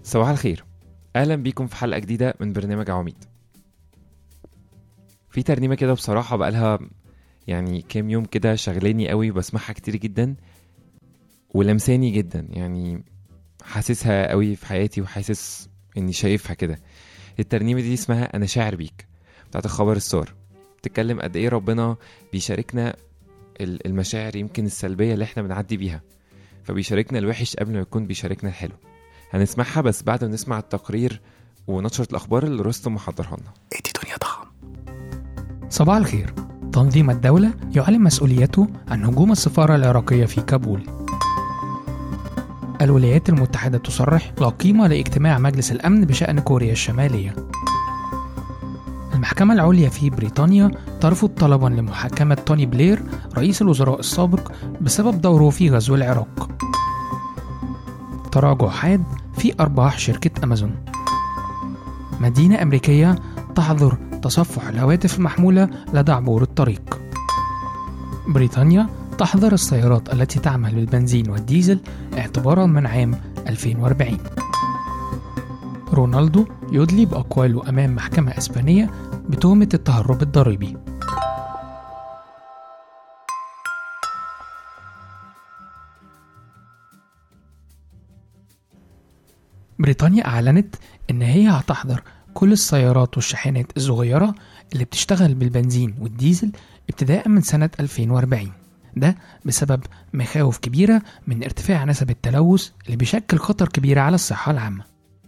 صباح الخير اهلا بيكم في حلقه جديده من برنامج عواميد في ترنيمه كده بصراحه بقالها يعني كام يوم كده شغلاني قوي بسمعها كتير جدا ولمساني جدا يعني حاسسها قوي في حياتي وحاسس اني شايفها كده الترنيمه دي اسمها انا شاعر بيك بتاعت الخبر السار بتتكلم قد ايه ربنا بيشاركنا ال- المشاعر يمكن السلبيه اللي احنا بنعدي بيها فبيشاركنا الوحش قبل ما يكون بيشاركنا الحلو هنسمعها بس بعد ما نسمع التقرير ونشرة الأخبار اللي رستم محضرها لنا ادي دنيا طعم صباح الخير تنظيم الدولة يعلن مسؤوليته عن هجوم السفارة العراقية في كابول الولايات المتحدة تصرح لا قيمة لاجتماع مجلس الأمن بشأن كوريا الشمالية المحكمة العليا في بريطانيا ترفض طلبا لمحاكمة توني بلير رئيس الوزراء السابق بسبب دوره في غزو العراق تراجع حاد في أرباح شركة أمازون مدينة أمريكية تحظر تصفح الهواتف المحمولة لدى عبور الطريق. بريطانيا تحظر السيارات التي تعمل بالبنزين والديزل اعتبارا من عام 2040. رونالدو يدلي بأقواله أمام محكمة إسبانية بتهمة التهرب الضريبي. بريطانيا أعلنت إن هي هتحظر كل السيارات والشاحنات الصغيرة اللي بتشتغل بالبنزين والديزل ابتداء من سنة 2040 ده بسبب مخاوف كبيرة من ارتفاع نسب التلوث اللي بيشكل خطر كبير على الصحة العامة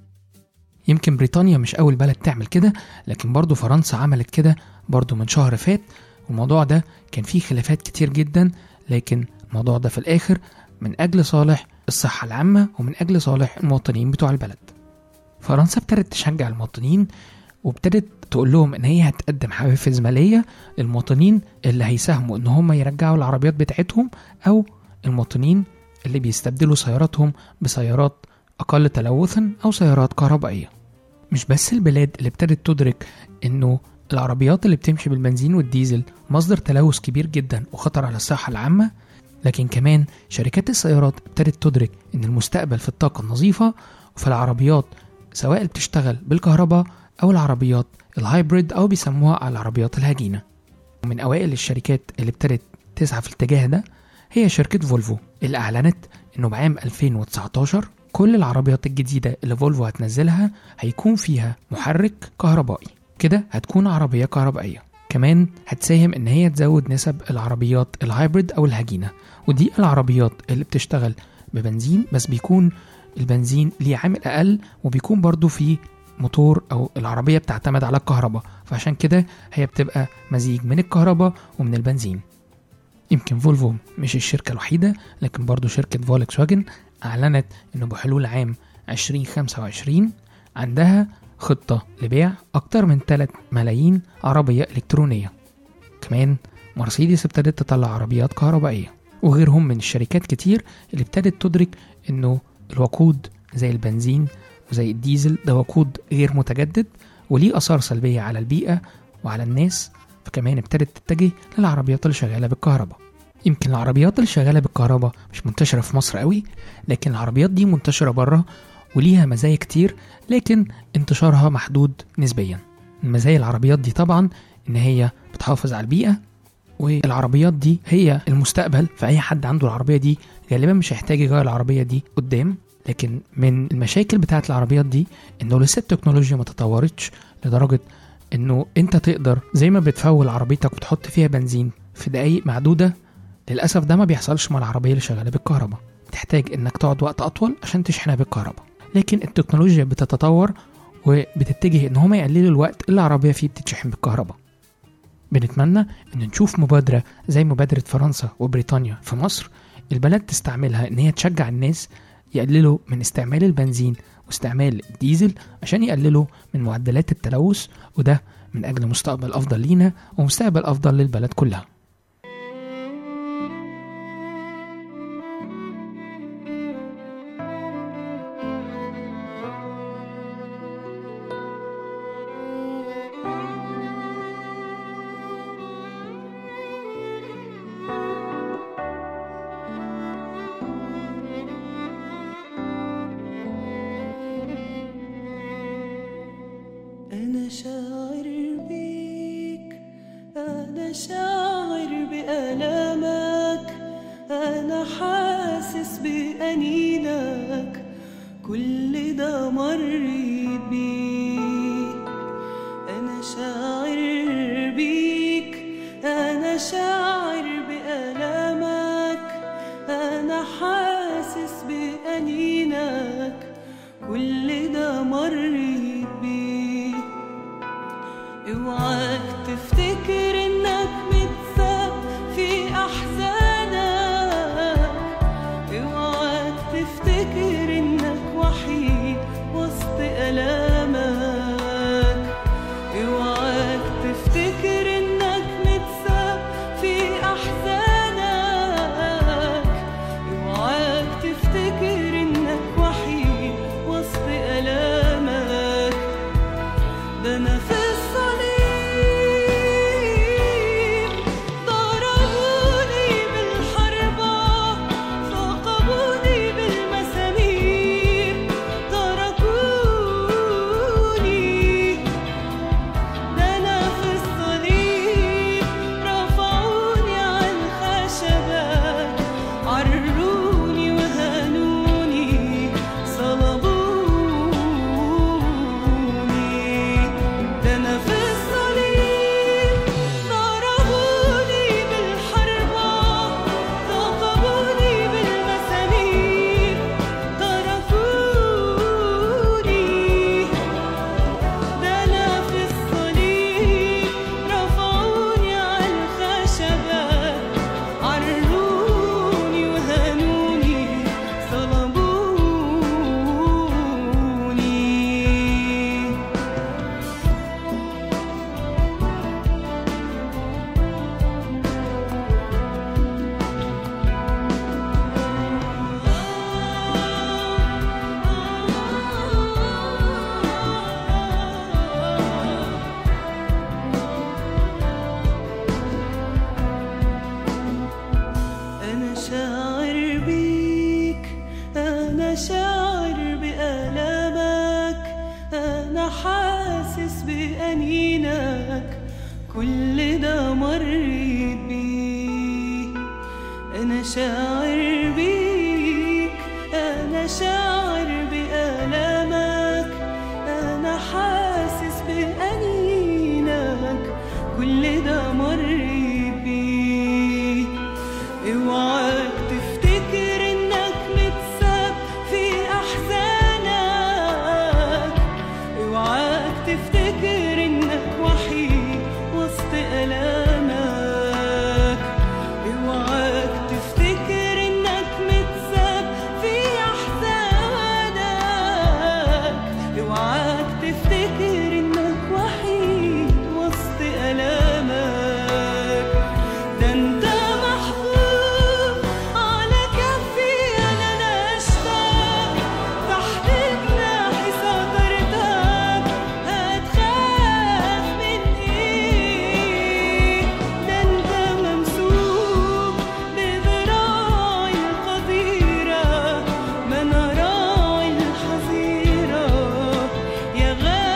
يمكن بريطانيا مش أول بلد تعمل كده لكن برضو فرنسا عملت كده برضو من شهر فات والموضوع ده كان فيه خلافات كتير جدا لكن الموضوع ده في الآخر من أجل صالح الصحة العامة ومن أجل صالح المواطنين بتوع البلد فرنسا ابتدت تشجع المواطنين وابتدت تقول لهم ان هي هتقدم حوافز ماليه للمواطنين اللي هيساهموا ان هم يرجعوا العربيات بتاعتهم او المواطنين اللي بيستبدلوا سياراتهم بسيارات اقل تلوثا او سيارات كهربائيه مش بس البلاد اللي ابتدت تدرك انه العربيات اللي بتمشي بالبنزين والديزل مصدر تلوث كبير جدا وخطر على الصحه العامه لكن كمان شركات السيارات ابتدت تدرك ان المستقبل في الطاقه النظيفه وفي العربيات سواء اللي بتشتغل بالكهرباء أو العربيات الهايبريد أو بيسموها العربيات الهجينة ومن أوائل الشركات اللي ابتدت تسعى في الاتجاه ده هي شركة فولفو اللي أعلنت إنه بعام 2019 كل العربيات الجديدة اللي فولفو هتنزلها هيكون فيها محرك كهربائي كده هتكون عربية كهربائية كمان هتساهم إن هي تزود نسب العربيات الهايبريد أو الهجينة ودي العربيات اللي بتشتغل ببنزين بس بيكون البنزين ليه عامل اقل وبيكون برضو في موتور او العربيه بتعتمد على الكهرباء فعشان كده هي بتبقى مزيج من الكهرباء ومن البنزين يمكن فولفو مش الشركه الوحيده لكن برضو شركه فولكس واجن اعلنت انه بحلول عام 2025 عندها خطه لبيع اكتر من 3 ملايين عربيه الكترونيه كمان مرسيدس ابتدت تطلع عربيات كهربائيه وغيرهم من الشركات كتير اللي ابتدت تدرك انه الوقود زي البنزين وزي الديزل ده وقود غير متجدد وليه آثار سلبية على البيئة وعلى الناس فكمان ابتدت تتجه للعربيات اللي شغالة بالكهرباء يمكن العربيات اللي شغالة بالكهرباء مش منتشرة في مصر قوي لكن العربيات دي منتشرة بره وليها مزايا كتير لكن انتشارها محدود نسبيا مزايا العربيات دي طبعا ان هي بتحافظ على البيئة والعربيات دي هي المستقبل فأي حد عنده العربية دي غالبا مش هيحتاج يغير العربية دي قدام لكن من المشاكل بتاعت العربيات دي انه لسه التكنولوجيا ما تطورتش لدرجة انه انت تقدر زي ما بتفول عربيتك وتحط فيها بنزين في دقايق معدودة للأسف ده ما بيحصلش مع العربية اللي شغالة بالكهرباء بتحتاج انك تقعد وقت أطول عشان تشحنها بالكهرباء لكن التكنولوجيا بتتطور وبتتجه ان هما يقللوا الوقت اللي العربية فيه بتتشحن بالكهرباء بنتمنى ان نشوف مبادرة زي مبادرة فرنسا وبريطانيا في مصر البلد تستعملها ان هي تشجع الناس يقللوا من استعمال البنزين واستعمال الديزل عشان يقللوا من معدلات التلوث وده من أجل مستقبل أفضل لينا ومستقبل أفضل للبلد كلها أنا حاسس بأنينك كل ده مريت بيه أنا شاعر بيك أنا شاعر بألامك أنا حاسس بأنينك كل ده مريت بيه اوعاك تفتكر انك متساب في احزانك اوعاك تفتكر انك وحيد وسط الامك اوعاك تفتكر انك متساب في احزانك اوعاك تفتكر انك وحيد وسط الامك ده انا في الصليب ضربوني بالحربة ثقبوني بالمسامير تركوني ده انا في الصليب رفعوني على الخشبة عروني وهنوني صلبوني ده انا في الصليب ضربوني بالحربة ثقبوني بالمسامير تركوني ده أنا في الصليب رفعوني على الخشبة عروني وهنوني صلبوني أنا شاعر بيك أنا شاعر بألامك أنا حاسس بأنينك كل ده مريت بيه أنا شاعر بيك أنا شاعر بألامك أنا حاسس بأنينك كل ده مريت بيه اوعاك تفتكر انك متساب في احزانك اوعاك تفتكر انك وحيد وسط الامك اوعاك تفتكر انك متساب في احزانك اوعاك تفتكر انك وحيد وسط الامك ده انت محبوب على كفي انا نشتاق تحت جناحي سطرتك هتخاف من ايه ده انت ممسوك بذراعي القديرة ما انا راعي الحظيرة يا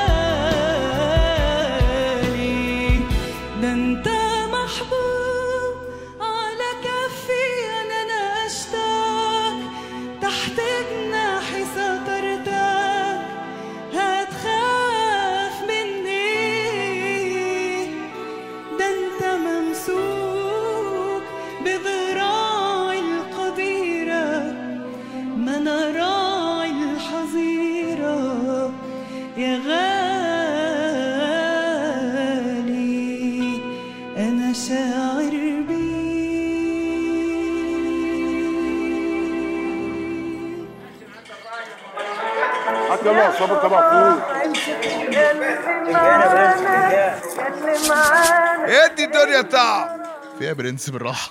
غالي ده انت محبوب على كفي انا نشتاق تحت جناحي سطرتك هتخاف مني ده انت ممسوك بذراعي القديرة ما انا راعي الحظيرة يا غالي انا شاعر بيك هات يلا صبر طبق فول ادي الدنيا تعب فيها برنس بالراحه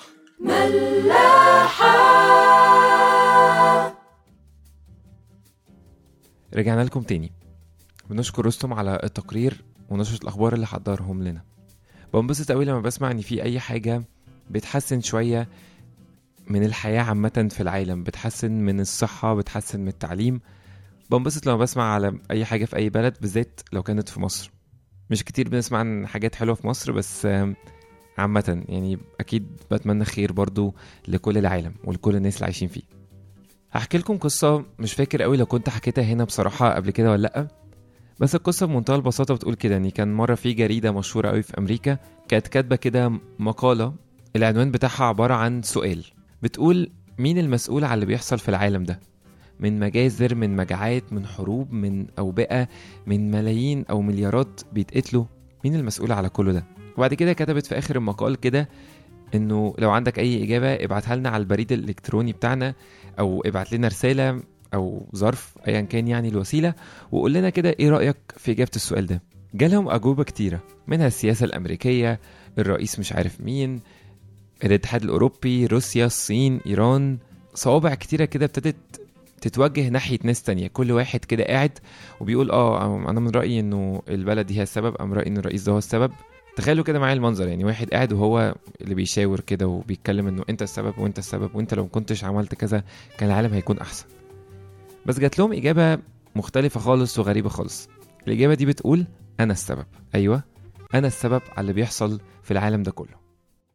رجعنا لكم تاني بنشكر رستم على التقرير ونشرة الأخبار اللي حضرهم لنا بنبسط قوي لما بسمع إن في أي حاجة بتحسن شوية من الحياة عامة في العالم بتحسن من الصحة بتحسن من التعليم بنبسط لما بسمع على أي حاجة في أي بلد بالذات لو كانت في مصر مش كتير بنسمع عن حاجات حلوة في مصر بس آم، عامة يعني أكيد بتمنى خير برضو لكل العالم ولكل الناس اللي عايشين فيه هحكي لكم قصة مش فاكر قوي لو كنت حكيتها هنا بصراحة قبل كده ولا لأ بس القصة بمنتهى البساطة بتقول كده يعني كان مرة في جريدة مشهورة قوي في أمريكا كانت كاتبة كده مقالة العنوان بتاعها عبارة عن سؤال بتقول مين المسؤول على اللي بيحصل في العالم ده من مجازر من مجاعات من حروب من أوبئة من ملايين أو مليارات بيتقتلوا مين المسؤول على كل ده وبعد كده كتبت في آخر المقال كده إنه لو عندك أي إجابة ابعتها لنا على البريد الإلكتروني بتاعنا أو ابعت لنا رسالة أو ظرف أيا كان يعني الوسيلة وقول لنا كده إيه رأيك في إجابة السؤال ده جالهم أجوبة كتيرة منها السياسة الأمريكية الرئيس مش عارف مين الاتحاد الأوروبي روسيا الصين إيران صوابع كتيرة كده ابتدت تتوجه ناحية ناس تانية كل واحد كده قاعد وبيقول اه أنا من رأيي إنه البلد دي هي السبب أم رأيي إن الرئيس ده هو السبب تخيلوا كده معايا المنظر يعني واحد قاعد وهو اللي بيشاور كده وبيتكلم إنه أنت السبب وأنت السبب وأنت لو ما كنتش عملت كذا كان العالم هيكون أحسن بس جات لهم إجابة مختلفة خالص وغريبة خالص الإجابة دي بتقول أنا السبب أيوة أنا السبب على اللي بيحصل في العالم ده كله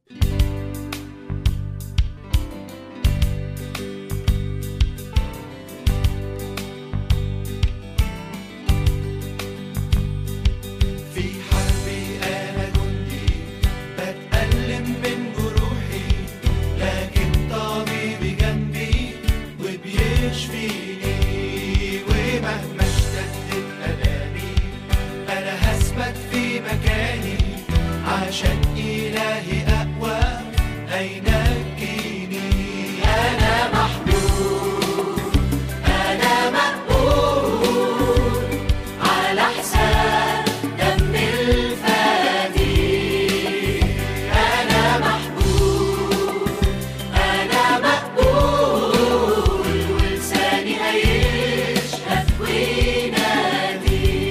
في حربي أنا جندي بتألم من جروحي لكن طبيبي جنبي وبيشفيني ومهما اشتدت ألامي أنا هثبت في مكاني عشان إلهي أقوى هينجيني أنا محبوب أنا مقبول على حساب دم الفدي أنا محبوب أنا مقبول ولساني هيشهد وينادي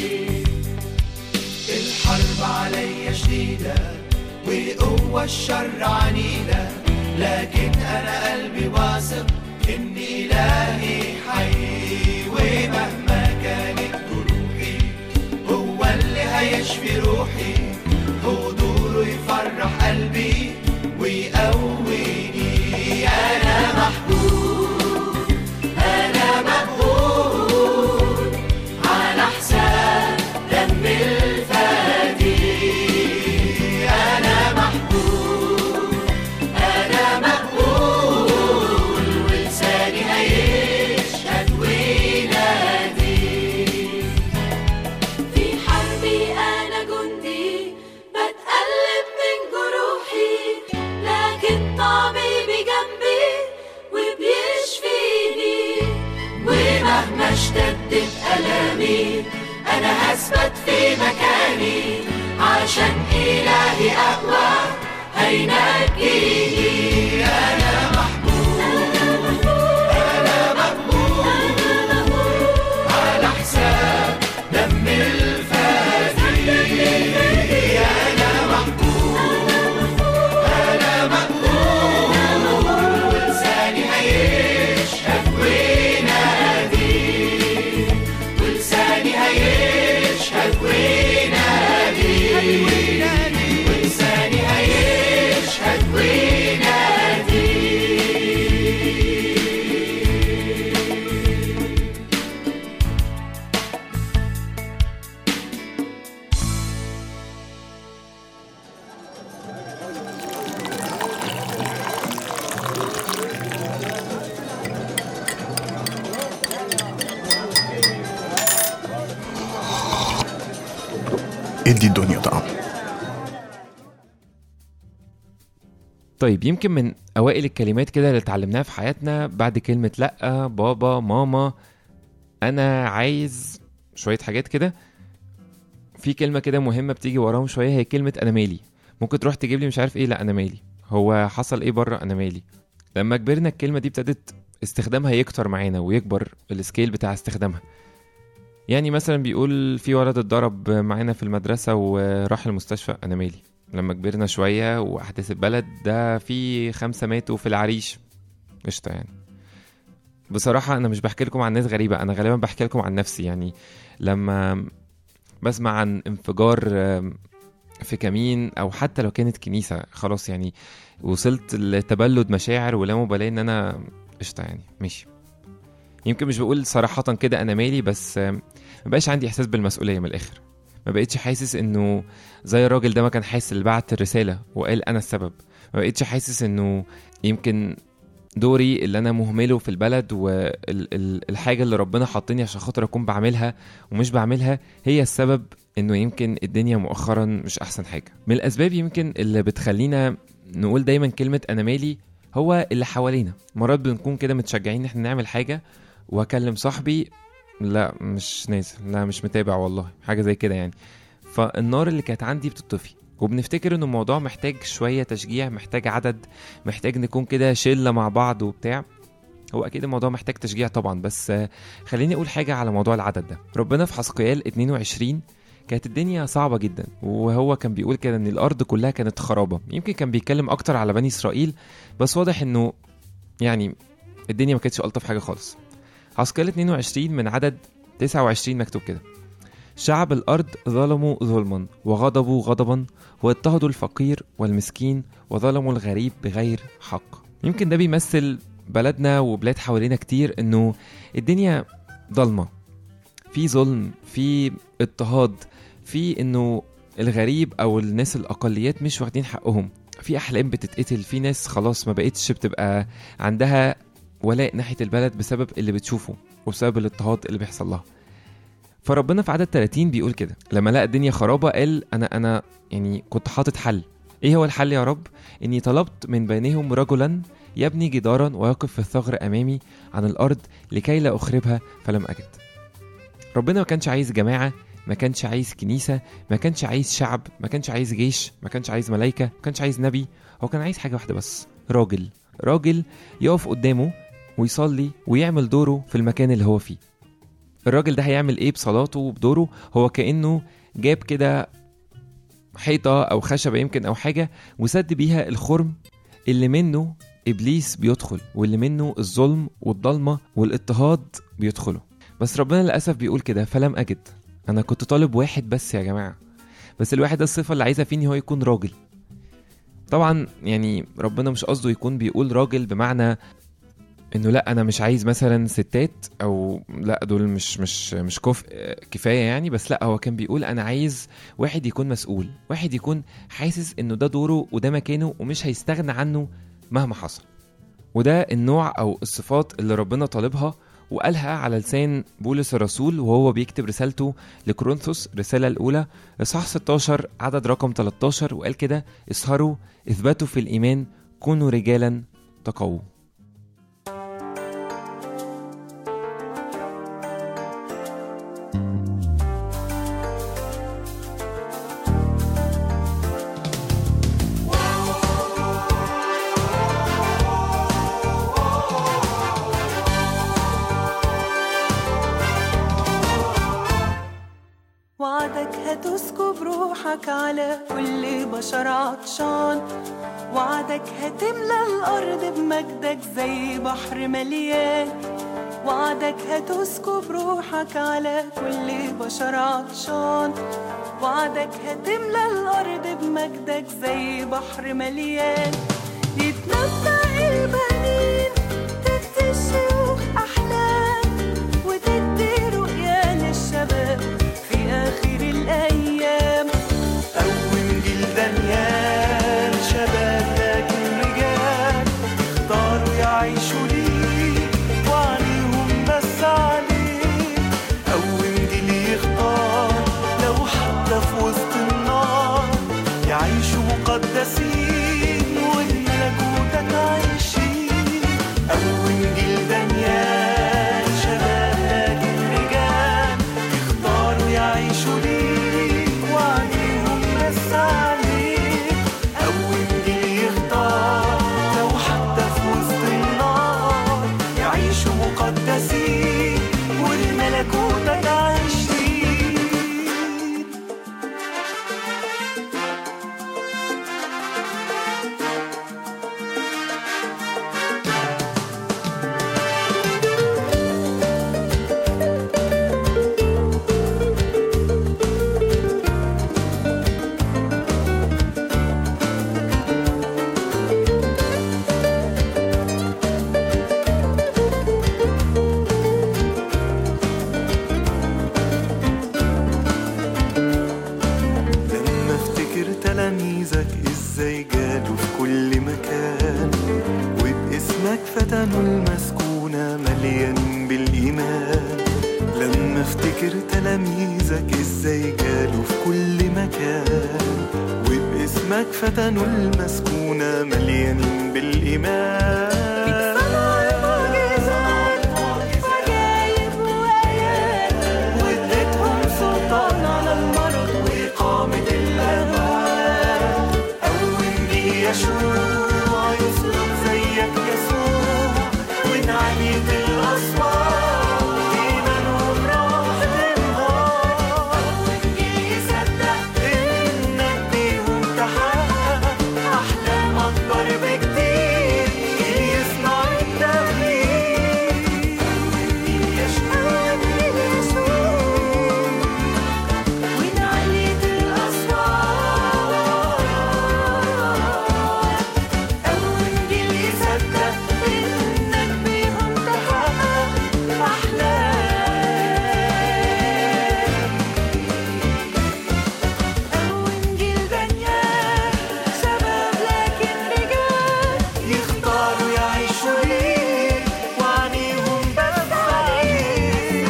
الحرب عليا شديدة وقوة الشر عنيدة لكن أنا قلبي واثق إن إلهي حي ومهما كانت جروحي هو اللي هيشفي روحي حضوره يفرح قلبي ويقويني أنا محبوب أنا مقبول على حساب دم الفدي أنا محبوب أنا مقبول ولساني هيشهد وينادي في حربي أنا جندي بتقلب من جروحي لكن طبيبي جنبي وبيشفيني ومهما اشتدت ألامي أنا هثبت في مكاني عشان إلهي أقوى هينجيني أنا محبوب أنا مقبول على حساب دم الفدي أنا محبوب أنا مقبول ولساني هيشهد وينادي ولساني هيشهد وينادي ولساني هيشهد وينادي ادي الدنيا طعم طيب يمكن من اوائل الكلمات كده اللي اتعلمناها في حياتنا بعد كلمه لا بابا ماما انا عايز شويه حاجات كده في كلمه كده مهمه بتيجي وراهم شويه هي كلمه انا مالي ممكن تروح تجيب لي مش عارف ايه لا انا مالي هو حصل ايه بره انا مالي لما كبرنا الكلمه دي ابتدت استخدامها يكتر معانا ويكبر السكيل بتاع استخدامها يعني مثلا بيقول في ولد اتضرب معانا في المدرسه وراح المستشفى انا مالي لما كبرنا شويه واحداث البلد ده في خمسه ماتوا في العريش قشطه يعني بصراحه انا مش بحكي لكم عن ناس غريبه انا غالبا بحكي لكم عن نفسي يعني لما بسمع عن انفجار آم، في كمين او حتى لو كانت كنيسه خلاص يعني وصلت لتبلد مشاعر ولا مبالاه ان انا قشطه يعني ماشي يمكن مش بقول صراحه كده انا مالي بس آم، ما بقاش عندي احساس بالمسؤوليه من الاخر ما بقتش حاسس انه زي الراجل ده ما كان حاسس اللي بعت الرساله وقال انا السبب ما بقتش حاسس انه يمكن دوري اللي انا مهمله في البلد والحاجه اللي ربنا حاطني عشان خاطر اكون بعملها ومش بعملها هي السبب انه يمكن الدنيا مؤخرا مش احسن حاجه من الاسباب يمكن اللي بتخلينا نقول دايما كلمه انا مالي هو اللي حوالينا مرات بنكون كده متشجعين ان احنا نعمل حاجه واكلم صاحبي لا مش نازل لا مش متابع والله حاجه زي كده يعني فالنار اللي كانت عندي بتطفي وبنفتكر ان الموضوع محتاج شويه تشجيع محتاج عدد محتاج نكون كده شله مع بعض وبتاع هو اكيد الموضوع محتاج تشجيع طبعا بس آه، خليني اقول حاجه على موضوع العدد ده ربنا في حسقيال 22 كانت الدنيا صعبة جدا وهو كان بيقول كده ان الارض كلها كانت خرابة يمكن كان بيتكلم اكتر على بني اسرائيل بس واضح انه يعني الدنيا ما كانتش الطف حاجة خالص حسقيال 22 من عدد 29 مكتوب كده شعب الارض ظلموا ظلما وغضبوا غضبا واضطهدوا الفقير والمسكين وظلموا الغريب بغير حق يمكن ده بيمثل بلدنا وبلاد حوالينا كتير انه الدنيا ضلمه في ظلم في اضطهاد في انه الغريب او الناس الاقليات مش واخدين حقهم في احلام بتتقتل في ناس خلاص ما بقتش بتبقى عندها ولاء ناحيه البلد بسبب اللي بتشوفه وبسبب الاضطهاد اللي بيحصل لها فربنا في عدد 30 بيقول كده لما لقى الدنيا خرابه قال انا انا يعني كنت حاطط حل ايه هو الحل يا رب اني طلبت من بينهم رجلا يبني جدارا ويقف في الثغر امامي عن الارض لكي لا اخربها فلم اجد ربنا ما كانش عايز جماعه ما كانش عايز كنيسه ما كانش عايز شعب ما كانش عايز جيش ما كانش عايز ملائكه ما كانش عايز نبي هو كان عايز حاجه واحده بس راجل راجل يقف قدامه ويصلي ويعمل دوره في المكان اللي هو فيه الراجل ده هيعمل ايه بصلاته وبدوره هو كانه جاب كده حيطه او خشبه يمكن او حاجه وسد بيها الخرم اللي منه ابليس بيدخل واللي منه الظلم والضلمه والاضطهاد بيدخلوا بس ربنا للاسف بيقول كده فلم اجد انا كنت طالب واحد بس يا جماعه بس الواحد ده الصفه اللي عايزها فيني هو يكون راجل طبعا يعني ربنا مش قصده يكون بيقول راجل بمعنى انه لا انا مش عايز مثلا ستات او لا دول مش مش مش كفء كفايه يعني بس لا هو كان بيقول انا عايز واحد يكون مسؤول واحد يكون حاسس انه ده دوره وده مكانه ومش هيستغنى عنه مهما حصل وده النوع او الصفات اللي ربنا طالبها وقالها على لسان بولس الرسول وهو بيكتب رسالته لكورنثوس الرساله الاولى اصحاح 16 عدد رقم 13 وقال كده اسهروا اثبتوا في الايمان كونوا رجالا تقووا وعدك هتسكب روحك على كل بشر عطشان وعدك هتملى الأرض بمجدك زي بحر مليان وعدك هتسكب روحك على كل بشر عطشان وعدك هتملى الأرض بمجدك زي بحر مليان يتنبأ البنين تدي الشيوخ أحلام وتدي رؤيا للشباب في آخر الأيام قوم جيل دانيال شباب لكن رجال اختاروا يعيشوا ليك وعليهم بس عليك قوم جيل يختار لو حتى في وسط النار يعيشوا مقدسين والملكوتك عايشين واسمك فتن المسكونة مليان بالإيمان لما افتكر تلاميذك ازاي جالوا في كل مكان وباسمك فتنوا المسكونة مليان بالإيمان واديتهم سلطان على المرض وإقامة الأموات أول جه يشوع يصرخ زيك يسوع ونعليت الأصوات إيمانهم راح تنهار يصدق إنك بيهم تحقق أحلام أكبر بكتير يصنع التغيير يشوع ونعليت الأصوات أول جيل يصدق إنك بيهم تحقق أحلام أول جيل بنيان شباب لكن رجال يختاروا يعيشوا ليك وعنيهم بس عليك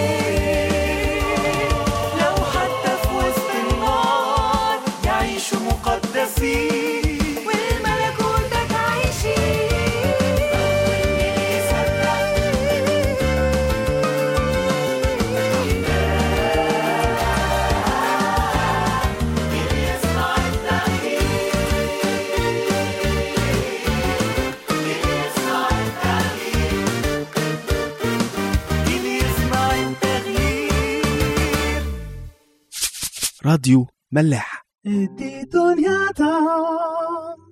لو حتى في وسط النار يعيشوا مقدسين والملكوتك عايشين يسمع التغيير راديو ملاح دي دنيا طعم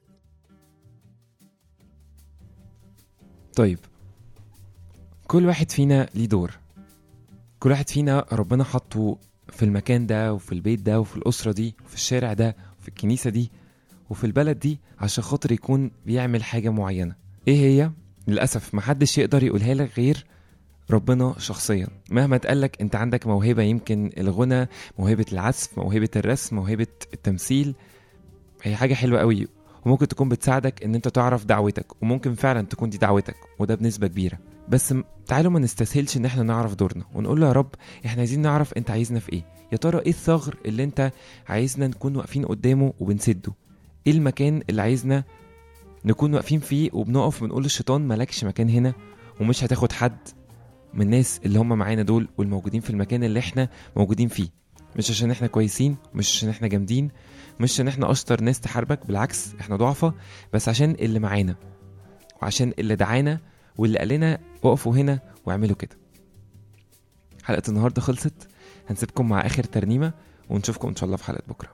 طيب كل واحد فينا ليه دور كل واحد فينا ربنا حطه في المكان ده وفي البيت ده وفي الأسرة دي وفي الشارع ده وفي الكنيسة دي وفي البلد دي عشان خاطر يكون بيعمل حاجة معينة ايه هي؟ للأسف محدش يقدر يقولها لك غير ربنا شخصيا مهما تقالك انت عندك موهبة يمكن الغنى موهبة العزف موهبة الرسم موهبة التمثيل هي حاجة حلوة قوي وممكن تكون بتساعدك ان انت تعرف دعوتك وممكن فعلا تكون دي دعوتك وده بنسبة كبيرة بس م- تعالوا ما نستسهلش ان احنا نعرف دورنا ونقول له يا رب احنا عايزين نعرف انت عايزنا في ايه يا ترى ايه الثغر اللي انت عايزنا نكون واقفين قدامه وبنسده ايه المكان اللي عايزنا نكون واقفين فيه وبنقف ونقول للشيطان مالكش مكان هنا ومش هتاخد حد من الناس اللي هم معانا دول والموجودين في المكان اللي احنا موجودين فيه مش عشان احنا كويسين مش عشان احنا جامدين مش عشان احنا اشطر ناس تحاربك بالعكس احنا ضعفة بس عشان اللي معانا وعشان اللي دعانا واللي قال لنا اقفوا هنا واعملوا كده حلقة النهاردة خلصت هنسيبكم مع آخر ترنيمة ونشوفكم إن شاء الله في حلقة بكرة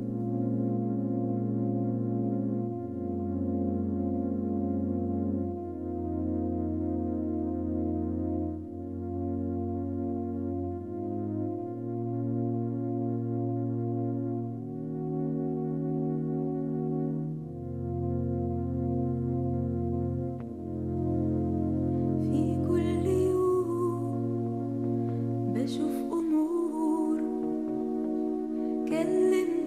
في كل يوم بشوف أمور كلمت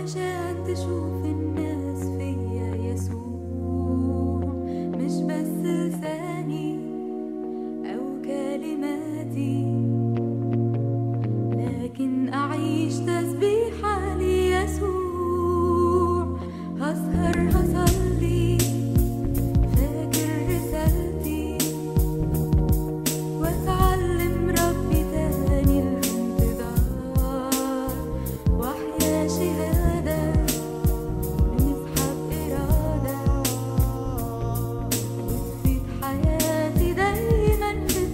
عشان تشوف الناس فيا يسوع مش بس لساني أو كلماتي لكن أعيش تسبيحة ليسوع هسهر هصلي فاكر رسالتي واتعلم ربي تاني الانتظار واحيا شهادة نسحب إرادة وتفيد حياتي دايما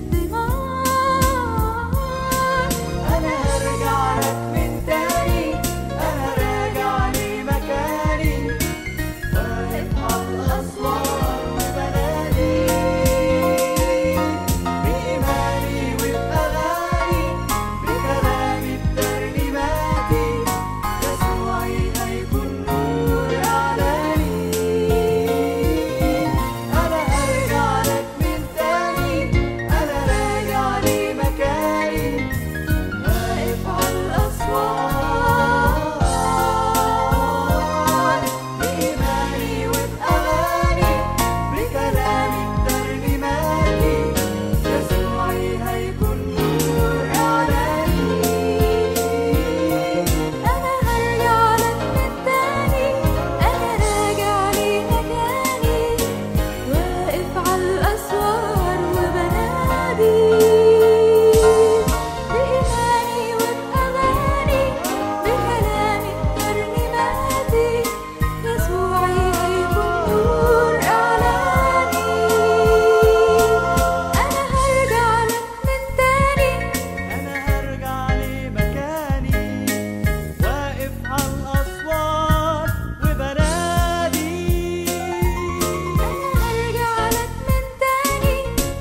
بالثمار أنا هرجع لك من تاني أنا راجع لمكاني واقف على الأسوار وبنادي بإيماني وبأغاني بكلامي بترنيماتي يسوعي هيكون نور إعلاني أنا هرجع لك من تاني أنا راجع لمكاني واقف على الأسوار بإيماني وبأغاني بكلامي بترنيماتي يسوعي هيكون نور إعلاني أنا هرجع لك من تاني أنا راجع لمكاني واقف على الأسوار وبنادي بإيماني وبأغاني بكلامي بترنيماتي يسوعي هيكون نور إعلاني أنا هرجع لك من تاني أنا هرجع لمكاني واقف على الأسوار وبنادي أنا هرجع لك من تاني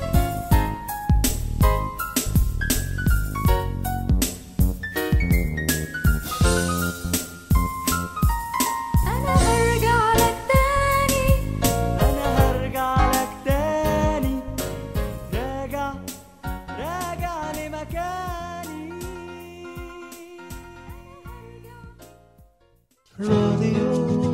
أنا هرجع لك تاني أنا هرجع لك تاني راجع راجع لمكاني راديو